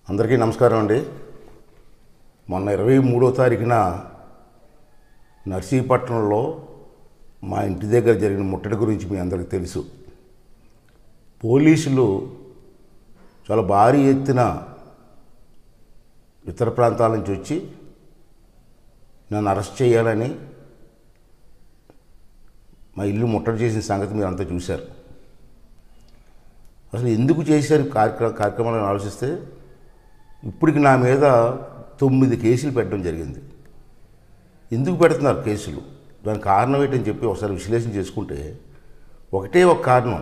అందరికీ నమస్కారం అండి మొన్న ఇరవై మూడో తారీఖున నర్సీపట్నంలో మా ఇంటి దగ్గర జరిగిన ముట్టడి గురించి మీ అందరికీ తెలుసు పోలీసులు చాలా భారీ ఎత్తున ఇతర ప్రాంతాల నుంచి వచ్చి నన్ను అరెస్ట్ చేయాలని మా ఇల్లు ముట్టడి చేసిన సంగతి మీరు అంతా చూశారు అసలు ఎందుకు చేశారు కార్యక్రమ కార్యక్రమాలను ఆలోచిస్తే ఇప్పటికి నా మీద తొమ్మిది కేసులు పెట్టడం జరిగింది ఎందుకు పెడుతున్నారు కేసులు దానికి కారణం ఏంటని చెప్పి ఒకసారి విశ్లేషణ చేసుకుంటే ఒకటే ఒక కారణం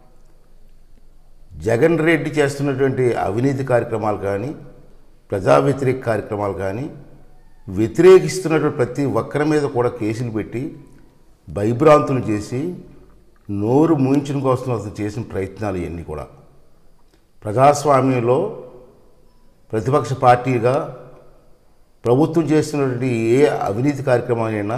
జగన్ రెడ్డి చేస్తున్నటువంటి అవినీతి కార్యక్రమాలు కానీ ప్రజా వ్యతిరేక కార్యక్రమాలు కానీ వ్యతిరేకిస్తున్నటువంటి ప్రతి ఒక్కరి మీద కూడా కేసులు పెట్టి భయభ్రాంతులు చేసి నోరు మూయించడం కోసం అతను చేసిన ప్రయత్నాలు ఇవన్నీ కూడా ప్రజాస్వామ్యంలో ప్రతిపక్ష పార్టీగా ప్రభుత్వం చేస్తున్నటువంటి ఏ అవినీతి కార్యక్రమాలైనా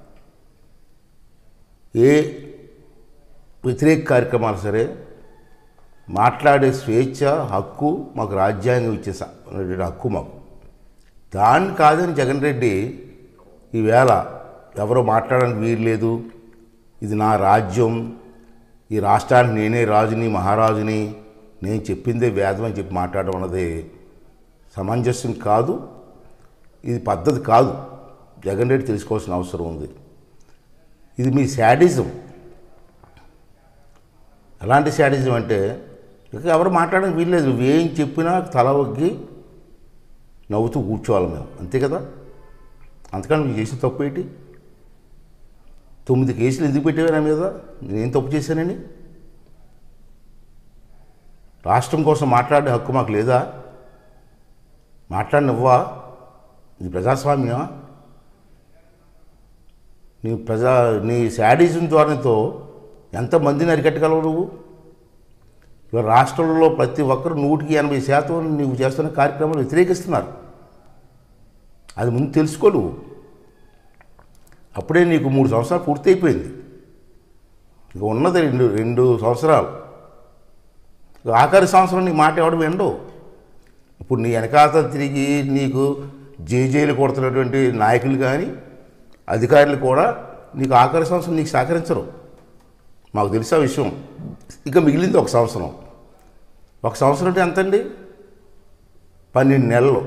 ఏ వ్యతిరేక కార్యక్రమాలు సరే మాట్లాడే స్వేచ్ఛ హక్కు మాకు రాజ్యాంగం ఇచ్చే స- ఉన్నటువంటి హక్కు మాకు దాన్ని కాదని జగన్ రెడ్డి ఈవేళ ఎవరో మాట్లాడడానికి వీలు లేదు ఇది నా రాజ్యం ఈ రాష్ట్రానికి నేనే రాజుని మహారాజుని నేను చెప్పిందే వేదం అని చెప్పి మాట్లాడడం అన్నది సమంజసం కాదు ఇది పద్ధతి కాదు జగన్ రెడ్డి తెలుసుకోవాల్సిన అవసరం ఉంది ఇది మీ శాడిజం ఎలాంటి శాడిజం అంటే ఇక ఎవరు మాట్లాడడానికి వీల్లేదు నువ్వేం చెప్పినా తల ఒగ్గి నవ్వుతూ కూర్చోవాలి మేము అంతే కదా అంతకని నువ్వు చేసిన తప్పు ఏంటి తొమ్మిది కేసులు ఎందుకు పెట్టేవా నా మీద నేనేం తప్పు చేశానని రాష్ట్రం కోసం మాట్లాడే హక్కు మాకు లేదా మాట్లాడినవ్వా ఇది ప్రజాస్వామ్యమా నీ ప్రజా నీ శాడిజం ధోరణితో ఎంతమందిని అరికట్టగలవు నువ్వు ఇవాళ రాష్ట్రంలో ప్రతి ఒక్కరు నూటికి ఎనభై శాతం నువ్వు చేస్తున్న కార్యక్రమాలు వ్యతిరేకిస్తున్నారు అది ముందు తెలుసుకో నువ్వు అప్పుడే నీకు మూడు సంవత్సరాలు పూర్తయిపోయింది ఇక ఉన్నది రెండు రెండు సంవత్సరాలు ఇక ఆఖరి సంవత్సరం నీ మాట ఎవడు వినడు ఇప్పుడు నీ వెనకాత తిరిగి నీకు జేజేలు కొడుతున్నటువంటి నాయకులు కానీ అధికారులు కూడా నీకు ఆఖరి సంవత్సరం నీకు సహకరించరు మాకు తెలిసే విషయం ఇక మిగిలింది ఒక సంవత్సరం ఒక సంవత్సరం అంటే ఎంతండి పన్నెండు నెలలు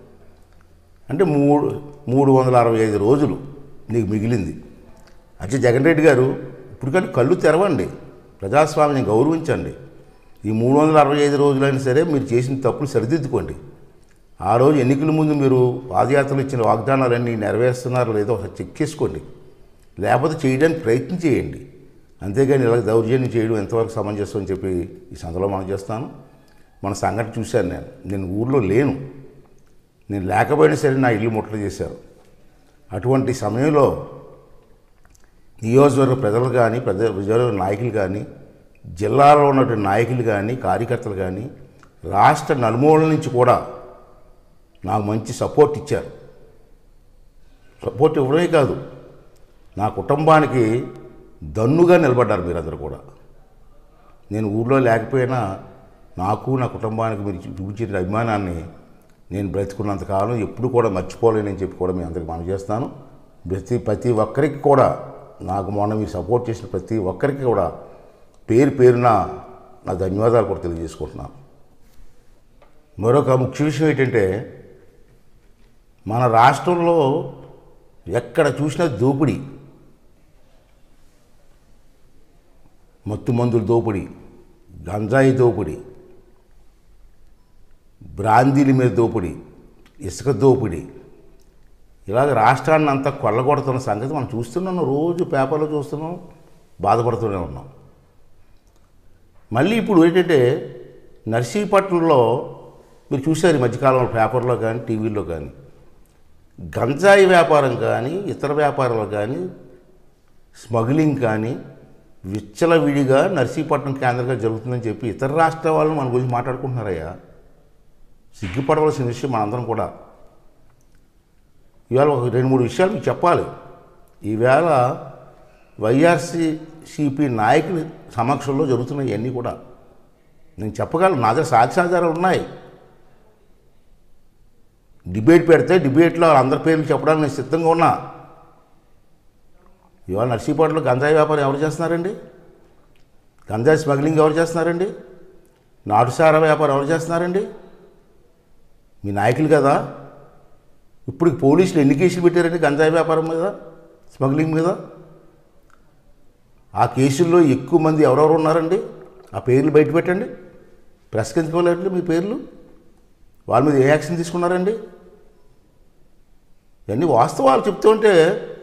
అంటే మూడు మూడు వందల అరవై ఐదు రోజులు నీకు మిగిలింది అంటే జగన్ రెడ్డి గారు ఇప్పుడు కానీ కళ్ళు తెరవండి ప్రజాస్వామ్యం గౌరవించండి ఈ మూడు వందల అరవై ఐదు రోజులైనా సరే మీరు చేసిన తప్పులు సరిదిద్దుకోండి ఆ రోజు ఎన్నికల ముందు మీరు పాదయాత్రలు ఇచ్చిన వాగ్దానాలన్నీ నెరవేరుస్తున్నారో లేదో ఒకసారి చెక్ చేసుకోండి లేకపోతే చేయడానికి ప్రయత్నం చేయండి అంతేగాని ఇలా దౌర్జన్యం చేయడం ఎంతవరకు సమంజసం అని చెప్పి ఈ సందర్భంలో మనం చేస్తాను మన సంఘటన చూశాను నేను నేను ఊర్లో లేను నేను లేకపోయినా సరే నా ఇల్లు ముట్టడి చేశారు అటువంటి సమయంలో నియోజకవర్గ ప్రజలు కానీ ప్రజ ప్రజల నాయకులు కానీ జిల్లాలో ఉన్నటువంటి నాయకులు కానీ కార్యకర్తలు కానీ రాష్ట్ర నలుమూలల నుంచి కూడా నాకు మంచి సపోర్ట్ ఇచ్చారు సపోర్ట్ ఇవ్వడమే కాదు నా కుటుంబానికి దన్నుగా నిలబడ్డారు మీరందరూ కూడా నేను ఊర్లో లేకపోయినా నాకు నా కుటుంబానికి మీరు చూపించిన అభిమానాన్ని నేను బ్రతికున్నంతకాలం ఎప్పుడు కూడా మర్చిపోలేనని చెప్పి కూడా మీ అందరికి మనం చేస్తాను ప్రతి ప్రతి ఒక్కరికి కూడా నాకు మొన్న మీరు సపోర్ట్ చేసిన ప్రతి ఒక్కరికి కూడా పేరు పేరున నా ధన్యవాదాలు కూడా తెలియజేసుకుంటున్నాను మరొక ముఖ్య విషయం ఏంటంటే మన రాష్ట్రంలో ఎక్కడ చూసినా దోపిడీ మత్తు మందుల దోపిడీ గంజాయి దోపిడీ బ్రాందీల మీద దోపిడీ ఇసుక దోపిడీ ఇలాగ రాష్ట్రాన్ని అంతా కొల్లగొడుతున్న సంగతి మనం చూస్తున్నాం రోజు పేపర్లో చూస్తున్నాం బాధపడుతూనే ఉన్నాం మళ్ళీ ఇప్పుడు ఏంటంటే నర్సీపట్నంలో మీరు చూశారు ఈ మధ్యకాలంలో పేపర్లో కానీ టీవీలో కానీ గంజాయి వ్యాపారం కానీ ఇతర వ్యాపారాలు కానీ స్మగ్లింగ్ కానీ విచ్చలవిడిగా నర్సీపట్నం కేంద్రంగా జరుగుతుందని చెప్పి ఇతర రాష్ట్రాల వాళ్ళు మన గురించి మాట్లాడుకుంటున్నారయ్యా సిగ్గుపడవలసిన విషయం మనందరం కూడా ఇవాళ ఒక రెండు మూడు విషయాలు మీకు చెప్పాలి ఈవేళ వైఆర్సీసీపీ నాయకుల సమక్షంలో జరుగుతున్నాయి ఇవన్నీ కూడా నేను చెప్పగలను నా దగ్గర సాక్ష్యాధారాలు ఉన్నాయి డిబేట్ పెడితే డిబేట్లో అందరి పేర్లు చెప్పడానికి నేను సిద్ధంగా ఉన్నా ఇవాళ నర్సీపాటులో గంజాయి వ్యాపారం ఎవరు చేస్తున్నారండి గంజాయి స్మగ్లింగ్ ఎవరు చేస్తున్నారండి నాటుసారా వ్యాపారం ఎవరు చేస్తున్నారండి మీ నాయకులు కదా ఇప్పుడు పోలీసులు ఎన్ని కేసులు పెట్టారండి గంజాయి వ్యాపారం మీద స్మగ్లింగ్ మీద ఆ కేసుల్లో ఎక్కువ మంది ఎవరెవరు ఉన్నారండి ఆ పేర్లు బయట పెట్టండి ప్రెస్కి ఎందుకు ఇవ్వలేదండి మీ పేర్లు వాళ్ళ మీద ఏ యాక్షన్ తీసుకున్నారండి ఇవన్నీ వాస్తవాలు చెప్తూ ఉంటే